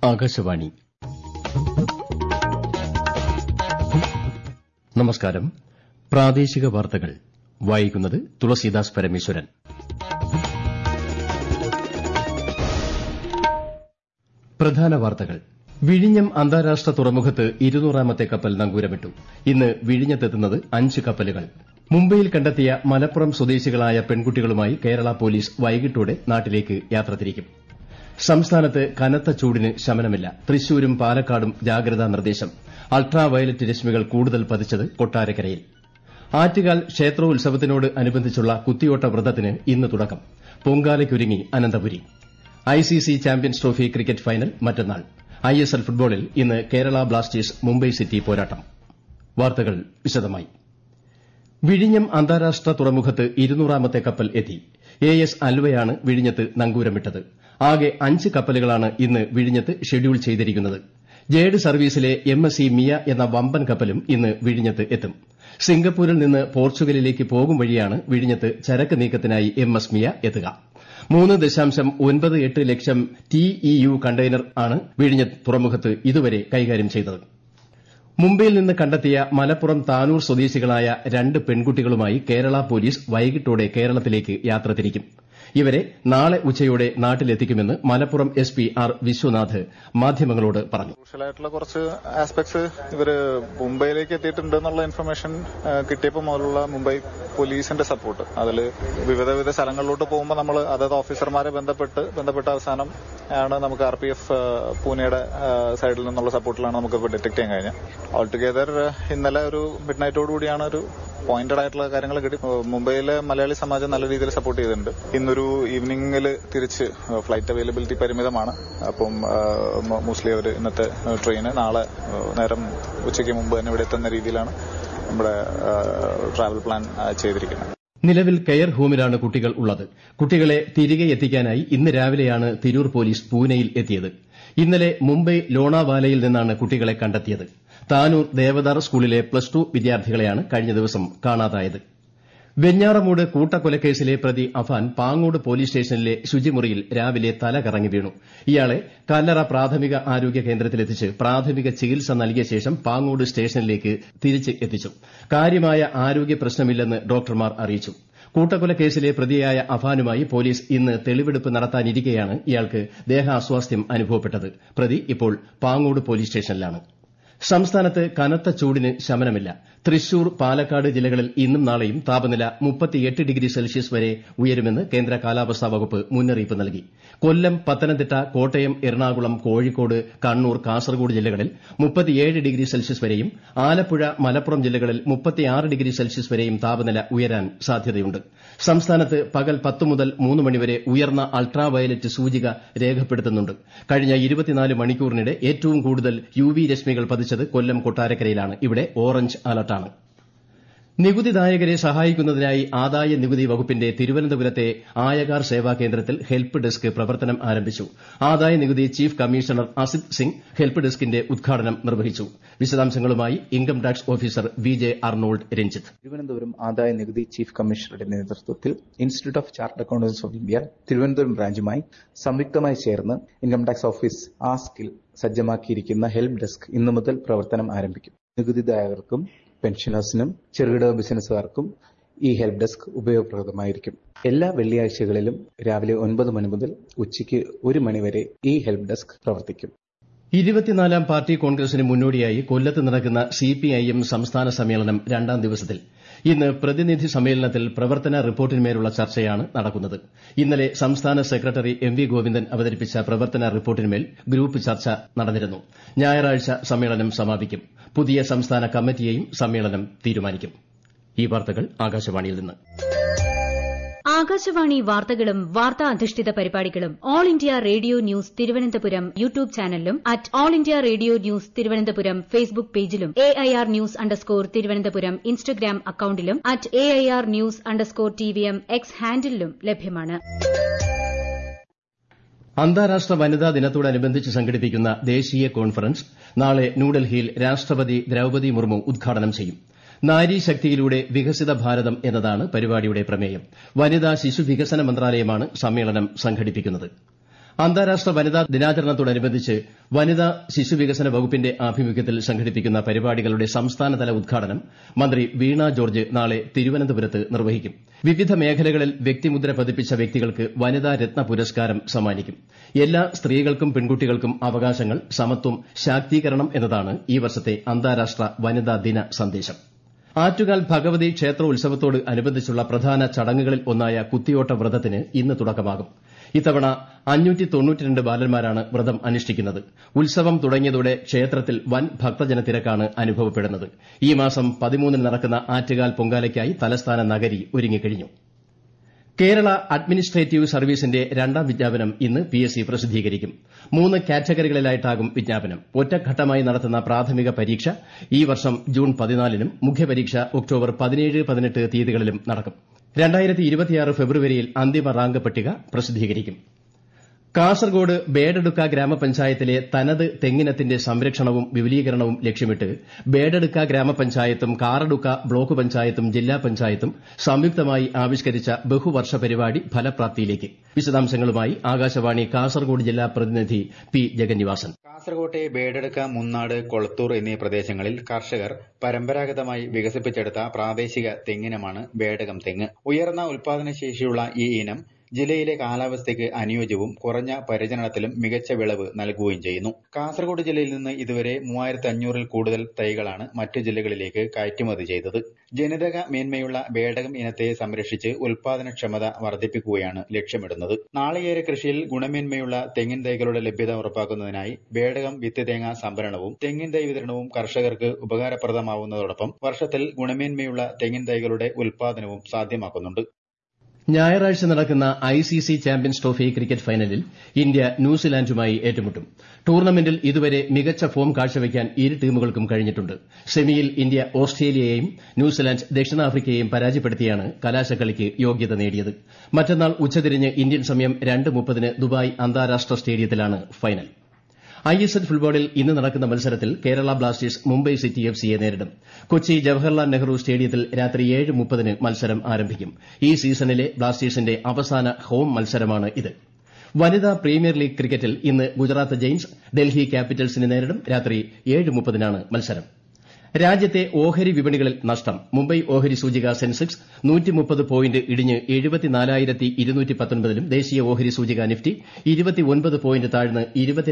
ആകാശവാണി നമസ്കാരം പ്രാദേശിക വാർത്തകൾ വായിക്കുന്നത് തുളസീദാസ് പരമേശ്വരൻ പ്രധാന വാർത്തകൾ വിഴിഞ്ഞം അന്താരാഷ്ട്ര തുറമുഖത്ത് ഇരുന്നൂറാമത്തെ കപ്പൽ നങ്കൂരമിട്ടു ഇന്ന് വിഴിഞ്ഞത്തെത്തുന്നത് അഞ്ച് കപ്പലുകൾ മുംബൈയിൽ കണ്ടെത്തിയ മലപ്പുറം സ്വദേശികളായ പെൺകുട്ടികളുമായി കേരള പോലീസ് വൈകിട്ടോടെ നാട്ടിലേക്ക് യാത്ര തിരിക്കും സംസ്ഥാനത്ത് കനത്ത ചൂടിന് ശമനമില്ല തൃശൂരും പാലക്കാടും ജാഗ്രതാ നിർദ്ദേശം അൾട്രാ വയലറ്റ് രശ്മികൾ കൂടുതൽ പതിച്ചത് കൊട്ടാരക്കരയിൽ ആറ്റുകാൽ ക്ഷേത്രോത്സവത്തിനോട് അനുബന്ധിച്ചുള്ള കുത്തിയോട്ട വ്രതത്തിന് ഇന്ന് തുടക്കം പൊങ്കാലയ്ക്കൊരുങ്ങി Ananthapuri ICC champions trophy cricket final മറ്റന്നാൾ ഐഎസ്എൽ ഫുട്ബോളിൽ ഇന്ന് കേരള ബ്ലാസ്റ്റേഴ്സ് മുംബൈ സിറ്റി പോരാട്ടം വാർത്തകൾ വിശദമായി വിഴിഞ്ഞം അന്താരാഷ്ട്ര തുറമുഖത്ത് ഇരുന്നൂറാമത്തെ കപ്പൽ എത്തി എ എസ് അൽവയാണ് വിഴിഞ്ഞത്ത് നങ്കൂരമിട്ടത് ആകെ അഞ്ച് കപ്പലുകളാണ് ഇന്ന് വിഴിഞ്ഞത്ത് ഷെഡ്യൂൾ ചെയ്തിരിക്കുന്നത് ജേഡ് സർവീസിലെ എം എസ് സി മിയ എന്ന വമ്പൻ കപ്പലും ഇന്ന് വിഴിഞ്ഞത്ത് എത്തും സിംഗപ്പൂരിൽ നിന്ന് പോർച്ചുഗലിലേക്ക് പോകും വഴിയാണ് വിഴിഞ്ഞത്ത് ചരക്ക് നീക്കത്തിനായി എം എസ് മിയ എത്തുക മൂന്ന് ദശാംശം ഒൻപത് എട്ട് ലക്ഷം ടി ഇ യു കണ്ടെയ്നർ ആണ് വിഴിഞ്ഞത്ത് തുറമുഖത്ത് ഇതുവരെ കൈകാര്യം ചെയ്തത് മുംബൈയിൽ നിന്ന് കണ്ടെത്തിയ മലപ്പുറം താനൂർ സ്വദേശികളായ രണ്ട് പെൺകുട്ടികളുമായി കേരള പോലീസ് വൈകിട്ടോടെ കേരളത്തിലേക്ക് യാത്ര തിരിക്കും ഇവരെ നാളെ ഉച്ചയോടെ നാട്ടിലെത്തിക്കുമെന്ന് Malappuram S P R Vishwanath മാധ്യമങ്ങളോട് പറഞ്ഞു ക്രൂഷ്യലായിട്ടുള്ള കുറച്ച് ആസ്പെക്ട്സ് ഇവര് മുംബൈയിലേക്ക് എത്തിയിട്ടുണ്ട് എന്നുള്ള ഇൻഫർമേഷൻ കിട്ടിയപ്പോൾ മുതലുള്ള മുംബൈ പോലീസിന്റെ സപ്പോർട്ട് അതിൽ വിവിധ വിവിധ സ്ഥലങ്ങളിലോട്ട് പോകുമ്പോൾ നമ്മൾ അതത് ഓഫീസർമാരെ ബന്ധപ്പെട്ട് ബന്ധപ്പെട്ട അവസാനം ആണ് നമുക്ക് ആർ പി എഫ് പൂനെയുടെ സൈഡിൽ നിന്നുള്ള സപ്പോർട്ടിലാണ് നമുക്ക് ഇപ്പോൾ ഡിറ്റക്ട് ചെയ്യാൻ കഴിഞ്ഞത് ഓൾ ടുഗെദർ ഇന്നലെ ഒരു മിഡ് നൈറ്റോട് കൂടിയാണ് ഒരു പോയിന്റഡ് ആയിട്ടുള്ള കാര്യങ്ങൾ കിട്ടി മുംബൈയിലെ മലയാളി സമാജം നല്ല രീതിയിൽ സപ്പോർട്ട് ചെയ്തിട്ടുണ്ട് ഇന്നൊരു ഈവനിങ്ങിൽ തിരിച്ച് ഫ്ലൈറ്റ് അവൈലബിലിറ്റി പരിമിതമാണ് അപ്പം മോസ്റ്റ്ലി അവർ ഇന്നത്തെ ട്രെയിന് നാളെ നേരം ഉച്ചയ്ക്ക് മുമ്പ് തന്നെ ഇവിടെ എത്തുന്ന രീതിയിലാണ് നമ്മുടെ ട്രാവൽ പ്ലാൻ ചെയ്തിരിക്കുന്നത് നിലവിൽ കെയർ ഹോമിലാണ് കുട്ടികൾ ഉള്ളത് കുട്ടികളെ തിരികെ എത്തിക്കാനായി ഇന്ന് രാവിലെയാണ് തിരൂർ പോലീസ് പൂനെയിൽ എത്തിയത് ഇന്നലെ മുംബൈ ലോണാവാലയിൽ നിന്നാണ് കുട്ടികളെ കണ്ടെത്തിയത് താനൂർ ദേവദാർ സ്കൂളിലെ പ്ലസ് ടു വിദ്യാർത്ഥികളെയാണ് കഴിഞ്ഞ ദിവസം കാണാതായത് വെഞ്ഞാറമൂട് കൂട്ടക്കൊലക്കേസിലെ പ്രതി അഫാൻ പാങ്ങോട് പോലീസ് സ്റ്റേഷനിലെ ശുചിമുറിയിൽ രാവിലെ തല കറങ്ങി വീണു ഇയാളെ കല്ലറ പ്രാഥമിക ആരോഗ്യ കേന്ദ്രത്തിലെത്തിച്ച് പ്രാഥമിക ചികിത്സ നൽകിയ ശേഷം പാങ്ങോട് സ്റ്റേഷനിലേക്ക് തിരിച്ച് എത്തിച്ചു കാര്യമായ ആരോഗ്യ പ്രശ്നമില്ലെന്ന് ഡോക്ടർമാർ അറിയിച്ചു കൂട്ടക്കൊലക്കേസിലെ പ്രതിയായ അഫാനുമായി പോലീസ് ഇന്ന് തെളിവെടുപ്പ് നടത്താനിരിക്കെയാണ് ഇയാൾക്ക് ദേഹാസ്വാസ്ഥ്യം അനുഭവപ്പെട്ടത് പ്രതി ഇപ്പോൾ പാങ്ങോട് പോലീസ് സ്റ്റേഷനിലാണ് സംസ്ഥാനത്ത് കനത്ത ചൂടിന് ശമനമില്ല തൃശൂർ പാലക്കാട് ജില്ലകളിൽ ഇന്നും നാളെയും താപനില ഡിഗ്രി സെൽഷ്യസ് വരെ ഉയരുമെന്ന് കേന്ദ്ര കാലാവസ്ഥാ വകുപ്പ് മുന്നറിയിപ്പ് നൽകി കൊല്ലം പത്തനംതിട്ട കോട്ടയം എറണാകുളം കോഴിക്കോട് കണ്ണൂർ കാസർഗോഡ് ജില്ലകളിൽ ഡിഗ്രി സെൽഷ്യസ് വരെയും ആലപ്പുഴ മലപ്പുറം ജില്ലകളിൽ ഡിഗ്രി സെൽഷ്യസ് വരെയും താപനില ഉയരാൻ സാധ്യതയുണ്ട് സംസ്ഥാനത്ത് പകൽ പത്ത് മുതൽ മൂന്ന് മണിവരെ ഉയർന്ന അൾട്രാ വയലറ്റ് സൂചിക രേഖപ്പെടുത്തുന്നുണ്ട് കഴിഞ്ഞ മണിക്കൂറിനിടെ ഏറ്റവും കൂടുതൽ യു വി രശ്മികൾ പതിച്ചത് കൊല്ലം കൊട്ടാരക്കരയിലാണ് ഇവിടെ ഓറഞ്ച് അലർട്ടാണ് നികുതിദായകരെ സഹായിക്കുന്നതിനായി ആദായ നികുതി വകുപ്പിന്റെ തിരുവനന്തപുരത്തെ ആയകാർ സേവാ കേന്ദ്രത്തിൽ ഹെൽപ്പ് ഡെസ്ക് പ്രവർത്തനം ആരംഭിച്ചു ആദായ നികുതി chief commissioner Asit Singh help ഡെസ്കിന്റെ ഉദ്ഘാടനം നിർവഹിച്ചു വിശദാംശങ്ങളുമായി income tax officer V J Arnold Ranjith Thiruvananthapuram ആദായ നികുതി ചീഫ് കമ്മീഷണറുടെ നേതൃത്വത്തിൽ institute of chartered accountants of India Thiruvananthapuram ബ്രാഞ്ചുമായി സംയുക്തമായി ചേർന്ന് ഇൻകം ടാക്സ് ഓഫീസ് ആസ്കിൽ സജ്ജമാക്കിയിരിക്കുന്ന ഹെൽപ്പ് ഡെസ്ക് ഇന്നു മുതൽ പ്രവർത്തനം ആരംഭിക്കും നികുതിദായകർക്കും പെൻഷനേഴ്സിനും ചെറുകിട ബിസിനസ്സുകാർക്കും ഈ ഹെൽപ്പ് ഡെസ്ക് ഉപയോഗപ്രദമായിരിക്കും എല്ലാ വെള്ളിയാഴ്ചകളിലും രാവിലെ ഒൻപത് മണി മുതൽ ഉച്ചയ്ക്ക് ഒരു മണിവരെ ഈ ഹെൽപ്പ് ഡെസ്ക് പ്രവർത്തിക്കും ഇരുപത്തിനാലാം പാർട്ടി കോൺഗ്രസിന് മുന്നോടിയായി കൊല്ലത്ത് നടക്കുന്ന സിപിഐഎം സംസ്ഥാന സമ്മേളനം രണ്ടാം ദിവസത്തിൽ ഇന്ന് പ്രതിനിധി സമ്മേളനത്തിൽ പ്രവർത്തന റിപ്പോർട്ടിന്മേലുള്ള ചർച്ചയാണ് നടക്കുന്നത് ഇന്നലെ സംസ്ഥാന സെക്രട്ടറി എം വി ഗോവിന്ദൻ അവതരിപ്പിച്ച പ്രവർത്തന റിപ്പോർട്ടിന്മേൽ ഗ്രൂപ്പ് ചർച്ച നടന്നിരുന്നു ഞായറാഴ്ച സമ്മേളനം സമാപിക്കും പുതിയ സംസ്ഥാന കമ്മിറ്റിയെയും സമ്മേളനം തീരുമാനിക്കും ഈ വാർത്തകൾ ആകാശവാണിയിൽ നിന്ന് ആകാശവാണി വാർത്തകളും വാർത്താ അധിഷ്ഠിത പരിപാടികളും all India radio news Thiruvananthapuram YouTube ചാനലിലും at all India radio news Thiruvananthapuram Facebook പേജിലും A I R news underscore Thiruvananthapuram Instagram അക്കൌണ്ടിലും at A I R news underscore T V M X ഹാൻഡിലും ലഭ്യമാണ് അന്താരാഷ്ട്ര വനിതാ ദിനത്തോടനുബന്ധിച്ച് സംഘടിപ്പിക്കുന്ന ദേശീയ കോൺഫറൻസ് നാളെ ന്യൂഡൽഹിയിൽ രാഷ്ട്രപതി ദ്രൌപതി മുർമു ഉദ്ഘാടനം ചെയ്യും നാരീശക്തിയിലൂടെ വികസിത ഭാരതം എന്നതാണ് പരിപാടിയുടെ പ്രമേയം വനിതാ ശിശു വികസന മന്ത്രാലയമാണ് സമ്മേളനം സംഘടിപ്പിക്കുന്നത് അന്താരാഷ്ട്ര വനിതാ ദിനാചരണത്തോടനുബന്ധിച്ച് വനിതാ ശിശുവികസന വകുപ്പിന്റെ ആഭിമുഖ്യത്തിൽ സംഘടിപ്പിക്കുന്ന പരിപാടികളുടെ സംസ്ഥാനതല ഉദ്ഘാടനം മന്ത്രി വീണ ജോർജ് നാളെ തിരുവനന്തപുരത്ത് നിർവഹിക്കും വിവിധ മേഖലകളിൽ വ്യക്തിമുദ്ര പതിപ്പിച്ച വ്യക്തികൾക്ക് വനിതാ രത്ന പുരസ്കാരം സമ്മാനിക്കും എല്ലാ സ്ത്രീകൾക്കും പെൺകുട്ടികൾക്കും അവകാശങ്ങൾ സമത്വം ശാക്തീകരണം എന്നതാണ് ഈ വർഷത്തെ അന്താരാഷ്ട്ര വനിതാ ദിന സന്ദേശം ആറ്റുകാൽ ഭഗവതി ക്ഷേത്രോത്സവത്തോട് അനുബന്ധിച്ചുള്ള പ്രധാന ചടങ്ങുകളിൽ ഒന്നായ കുത്തിയോട്ട വ്രതത്തിന് ഇന്ന് തുടക്കമാകും ഇത്തവണ ബാലന്മാരാണ് വ്രതം അനുഷ്ഠിക്കുന്നത് ഉത്സവം തുടങ്ങിയതോടെ ക്ഷേത്രത്തിൽ വൻ ഭക്തജന തിരക്കാണ് അനുഭവപ്പെടുന്നത് ഈ മാസം പതിമൂന്നിന് നടക്കുന്ന ആറ്റുകാൽ പൊങ്കാലയ്ക്കായി തലസ്ഥാന നഗരി ഒരുങ്ങിക്കഴിഞ്ഞു കേരള അഡ്മിനിസ്ട്രേറ്റീവ് സർവീസിന്റെ രണ്ടാം വിജ്ഞാപനം ഇന്ന് പി എസ് സി പ്രസിദ്ധീകരിക്കും മൂന്ന് കാറ്റഗറികളിലായിട്ടാകും വിജ്ഞാപനം ഒറ്റഘട്ടമായി നടത്തുന്ന പ്രാഥമിക പരീക്ഷ ഈ വർഷം ജൂൺ പതിനാലിനും മുഖ്യപരീക്ഷ ഒക്ടോബർ പതിനേഴ് പതിനെട്ട് തീയതികളിലും നടക്കും ഫെബ്രുവരിയിൽ അന്തിമ റാങ്ക് പട്ടിക പ്രസിദ്ധീകരിക്കും കാസർഗോഡ് ബേഡെടുക്ക ഗ്രാമപഞ്ചായത്തിലെ തനത് തെങ്ങിനത്തിന്റെ സംരക്ഷണവും വിപുലീകരണവും ലക്ഷ്യമിട്ട് ബേഡെടുക്ക ഗ്രാമപഞ്ചായത്തും കാറടുക്ക ബ്ലോക്ക് പഞ്ചായത്തും ജില്ലാ പഞ്ചായത്തും സംയുക്തമായി ആവിഷ്കരിച്ച ബഹുവർഷ പരിപാടി ഫലപ്രാപ്തിയിലേക്ക് വിശദാംശങ്ങളുമായി ആകാശവാണി കാസർഗോഡ് ജില്ലാ പ്രതിനിധി പി ജഗന്നിവാസൻ കാസർകോട്ടെ ബേഡെടുക്ക മുന്നാട് കൊളത്തൂർ എന്നീ പ്രദേശങ്ങളിൽ കർഷകർ പരമ്പരാഗതമായി വികസിപ്പിച്ചെടുത്ത പ്രാദേശിക തെങ്ങിനമാണ് ബേഡകം തെങ്ങ് ഉയർന്ന ഉൽപാദനശേഷിയുള്ള ഈ ഇനം ജില്ലയിലെ കാലാവസ്ഥയ്ക്ക് അനുയോജ്യവും കുറഞ്ഞ പരിചരണത്തിലും മികച്ച വിളവ് നൽകുകയും ചെയ്യുന്നു കാസർഗോഡ് ജില്ലയിൽ നിന്ന് ഇതുവരെ മൂവായിരത്തി അഞ്ഞൂറിൽ കൂടുതൽ തൈകളാണ് മറ്റു ജില്ലകളിലേക്ക് കയറ്റുമതി ചെയ്തത് ജനിതക മേന്മയുള്ള ബേഡകം ഇനത്തെ സംരക്ഷിച്ച് ഉൽപാദനക്ഷമത വർദ്ധിപ്പിക്കുകയാണ് ലക്ഷ്യമിടുന്നത് നാളികേര കൃഷിയിൽ ഗുണമേന്മയുള്ള തെങ്ങിൻ തൈകളുടെ ലഭ്യത ഉറപ്പാക്കുന്നതിനായി ബേഡകം വിത്ത് തേങ്ങ സംഭരണവും തെങ്ങിൻ തൈ വിതരണവും കർഷകർക്ക് ഉപകാരപ്രദമാവുന്നതോടൊപ്പം വർഷത്തിൽ ഗുണമേന്മയുള്ള തെങ്ങിൻ തൈകളുടെ ഉൽപാദനവും സാധ്യമാക്കുന്നുണ്ട് ഞായറാഴ്ച നടക്കുന്ന ഐസിസി ചാമ്പ്യൻസ് ട്രോഫി ക്രിക്കറ്റ് ഫൈനലിൽ ഇന്ത്യ ന്യൂസിലാൻഡുമായി ഏറ്റുമുട്ടും ടൂർണമെന്റിൽ ഇതുവരെ മികച്ച ഫോം കാഴ്ചവെക്കാൻ ഇരു ടീമുകൾക്കും കഴിഞ്ഞിട്ടുണ്ട് സെമിയിൽ ഇന്ത്യ ഓസ്ട്രേലിയയെയും ന്യൂസിലാൻഡ് ദക്ഷിണാഫ്രിക്കയെയും പരാജയപ്പെടുത്തിയാണ് കലാശക്കളിക്ക് യോഗ്യത നേടിയത് മറ്റന്നാൾ ഉച്ചതിരിഞ്ഞ് ഇന്ത്യൻ സമയം രണ്ട് മുപ്പതിന് ദുബായ് അന്താരാഷ്ട്ര സ്റ്റേഡിയത്തിലാണ് ഫൈനൽ ഐഎസ്എൽ ഫുട്ബോളിൽ ഇന്ന് നടക്കുന്ന മത്സരത്തിൽ Kerala Blasters Mumbai City F സിയെ നേരിടും കൊച്ചി ജവഹർലാൽ നെഹ്റു സ്റ്റേഡിയത്തിൽ രാത്രി ഏഴ് മുപ്പതിന് മത്സരം ആരംഭിക്കും ഈ സീസണിലെ ബ്ലാസ്റ്റേഴ്സിന്റെ അവസാന ഹോം മത്സരമാണ് ഇത് വനിതാ പ്രീമിയർ ലീഗ് ക്രിക്കറ്റിൽ ഇന്ന് ഗുജറാത്ത് ജെയിൻസ് ഡൽഹി ക്യാപിറ്റൽസിനെ നേരിടും രാത്രി ഏഴ് മുപ്പതിനാണ് മത്സരം രാജ്യത്തെ ഓഹരി വിപണികളിൽ നഷ്ടം മുംബൈ ഓഹരി സൂചിക സെൻസെക്സ് പോയിന്റ് ഇടിഞ്ഞ് ലും ദേശീയ ഓഹരി സൂചിക നിഫ്റ്റി പോയിന്റ് താഴ്ന്ന്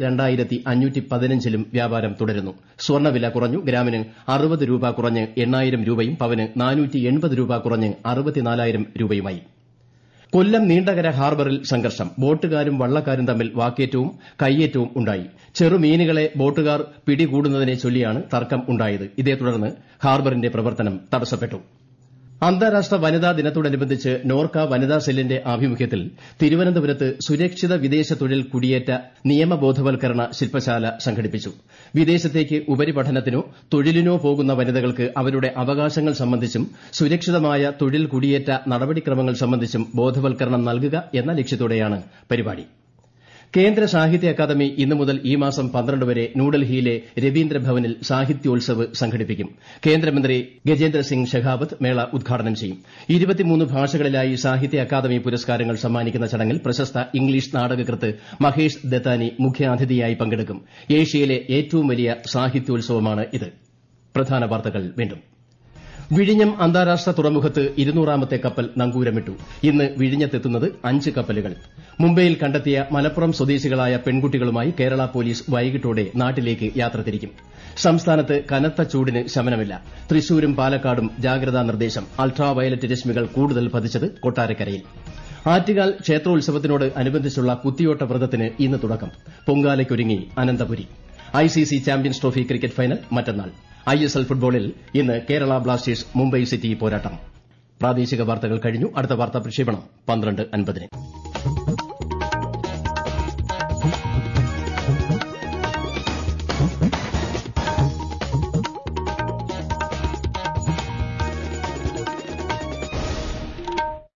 ലും വ്യാപാരം തുടരുന്നു സ്വർണ്ണവില കുറഞ്ഞു ഗ്രാമിന് അറുപത് രൂപ കുറഞ്ഞ് എണ്ണായിരം രൂപയും പവന് രൂപ കുറഞ്ഞ് അറുപത്തിനാലായിരം രൂപയുമായി കൊല്ലം നീണ്ടകര ഹാർബറിൽ സംഘർഷം ബോട്ടുകാരും വള്ളക്കാരും തമ്മിൽ വാക്കേറ്റവും കയ്യേറ്റവും ഉണ്ടായി ചെറുമീനുകളെ ബോട്ടുകാർ പിടികൂടുന്നതിനെ ചൊല്ലിയാണ് തർക്കം ഉണ്ടായത് ഇതേ തുടർന്ന് ഹാർബറിന്റെ പ്രവർത്തനം തടസ്സപ്പെട്ടു അന്താരാഷ്ട്ര വനിതാ ദിനത്തോടനുബന്ധിച്ച് നോർക്ക വനിതാ സെല്ലിന്റെ ആഭിമുഖ്യത്തിൽ തിരുവനന്തപുരത്ത് സുരക്ഷിത വിദേശ തൊഴിൽ കുടിയേറ്റ നിയമബോധവൽക്കരണ ശില്പശാല സംഘടിപ്പിച്ചു വിദേശത്തേക്ക് ഉപരിപഠനത്തിനോ തൊഴിലിനോ പോകുന്ന വനിതകൾക്ക് അവരുടെ അവകാശങ്ങൾ സംബന്ധിച്ചും സുരക്ഷിതമായ തൊഴിൽ കുടിയേറ്റ നടപടിക്രമങ്ങൾ സംബന്ധിച്ചും ബോധവൽക്കരണം നൽകുക എന്ന ലക്ഷ്യത്തോടെയാണ് പരിപാടി കേന്ദ്ര സാഹിത്യ അക്കാദമി ഇന്നു മുതൽ ഈ മാസം പന്ത്രണ്ട് വരെ ന്യൂഡൽഹിയിലെ രവീന്ദ്രഭവനിൽ സാഹിത്യോത്സവ് സംഘടിപ്പിക്കും കേന്ദ്രമന്ത്രി ഗജേന്ദ്ര സിംഗ് ഷെഖാവത്ത് മേള ഉദ്ഘാടനം ചെയ്യും ഭാഷകളിലായി സാഹിത്യ അക്കാദമി പുരസ്കാരങ്ങൾ സമ്മാനിക്കുന്ന ചടങ്ങിൽ പ്രശസ്ത ഇംഗ്ലീഷ് നാടകകൃത്ത് മഹേഷ് ദത്താനി മുഖ്യാതിഥിയായി പങ്കെടുക്കും ഏഷ്യയിലെ ഏറ്റവും വലിയ സാഹിത്യോത്സവമാണ് ഇത് പ്രധാന വാർത്തകൾ വീണ്ടും വിഴിഞ്ഞം അന്താരാഷ്ട്ര തുറമുഖത്ത് ഇരുന്നൂറാമത്തെ കപ്പൽ നങ്കൂരമിട്ടു ഇന്ന് വിഴിഞ്ഞത്തെത്തുന്നത് അഞ്ച് കപ്പലുകൾ മുംബൈയിൽ കണ്ടെത്തിയ മലപ്പുറം സ്വദേശികളായ പെൺകുട്ടികളുമായി കേരള പോലീസ് വൈകിട്ടോടെ നാട്ടിലേക്ക് യാത്ര തിരിക്കും സംസ്ഥാനത്ത് കനത്ത ചൂടിന് ശമനമില്ല തൃശൂരും പാലക്കാടും ജാഗ്രതാ നിർദ്ദേശം അൾട്രാ വയലറ്റ് രശ്മികൾ കൂടുതൽ പതിച്ചത് കൊട്ടാരക്കരയിൽ ആറ്റുകാൽ ക്ഷേത്രോത്സവത്തിനോട് അനുബന്ധിച്ചുള്ള കുത്തിയോട്ട വ്രതത്തിന് ഇന്ന് തുടക്കം പൊങ്കാലയ്ക്കൊരുങ്ങി Ananthapuri ICC champions trophy cricket final മറ്റന്നാൾ ഐഎസ്എൽ ഫുട്ബോളിൽ ഇന്ന് കേരള ബ്ലാസ്റ്റേഴ്സ് മുംബൈ സിറ്റി പോരാട്ടം പ്രാദേശിക വാർത്തകൾ കഴിഞ്ഞു അടുത്ത വാർത്താ പ്രക്ഷേപണം പന്ത്രണ്ട് അൻപതിന്